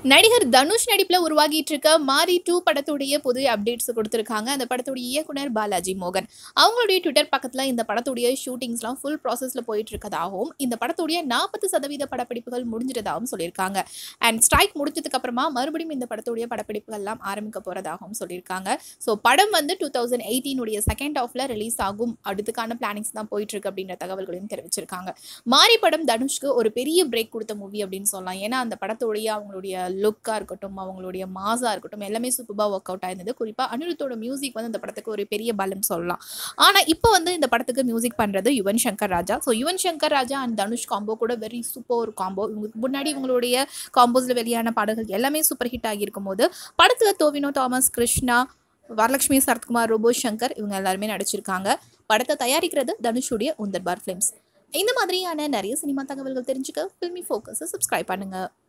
நடிகர் தனுஷ் நடிப்பில் உருவாகிட்டு இருக்க மாரி டூ படத்துடைய புதிய அப்டேட்ஸ் கொடுத்துருக்காங்க அந்த படத்துடைய இயக்குனர் பாலாஜி மோகன் அவங்களுடைய ட்விட்டர் பக்கத்தில் இந்த படத்துடைய ஷூட்டிங்ஸ்லாம் ஃபுல் ப்ராசஸில் போயிட்டு இருக்கதாகவும் இந்த படத்துடைய நாற்பது சதவீத படப்பிடிப்புகள் முடிஞ்சிட்டதாகவும் சொல்லியிருக்காங்க அண்ட் ஸ்ட்ரைக் முடிஞ்சதுக்கு அப்புறமா மறுபடியும் இந்த படத்துடைய படப்பிடிப்புகள்லாம் ஆரம்பிக்க போகிறதாகவும் சொல்லியிருக்காங்க ஸோ படம் வந்து டூ தௌசண்ட் எயிட்டீனுடைய செகண்ட் ஆஃபில் ரிலீஸ் ஆகும் அடுத்துக்கான பிளானிங்ஸ் தான் போயிட்டு இருக்கு அப்படின்ற தகவல்களையும் தெரிவிச்சிருக்காங்க மாரி படம் தனுஷ்க்கு ஒரு பெரிய பிரேக் கொடுத்த மூவி அப்படின்னு சொல்லலாம் ஏன்னா அந்த படத்துடைய அவங்களுடைய லுக்காக இருக்கட்டும் அவங்களுடைய மாஸாக இருக்கட்டும் எல்லாமே சூப்பராக ஒர்க் அவுட் ஆயிருந்தது குறிப்பாக அனிருத்தோட மியூசிக் வந்து இந்த படத்துக்கு ஒரு பெரிய பலம் சொல்லலாம் ஆனால் இப்போ வந்து இந்த படத்துக்கு மியூசிக் பண்ணுறது Yuvan Shankar Raja so Yuvan Shankar Raja and Dhanush combo கூட வெரி சூப்பர் ஒரு காம்போ இவங்களுக்கு முன்னாடி இவங்களுடைய காம்போஸில் வெளியான பாடல்கள் எல்லாமே சூப்பர் ஹிட் ஆகியிருக்கும் போது படத்தில் தோவினோ தாமஸ் கிருஷ்ணா வரலட்சுமி சரத்குமார் ரோபோ சங்கர் இவங்க எல்லாருமே நடிச்சிருக்காங்க படத்தை தயாரிக்கிறது தனுஷுடைய உந்தர்பார் ஃபிலிம்ஸ் இந்த மாதிரியான நிறைய சினிமா தகவல்கள் தெரிஞ்சுக்க ஃபில்மி ஃபோக்கஸை சப்ஸ்கிரைப் பண்ணுங்கள்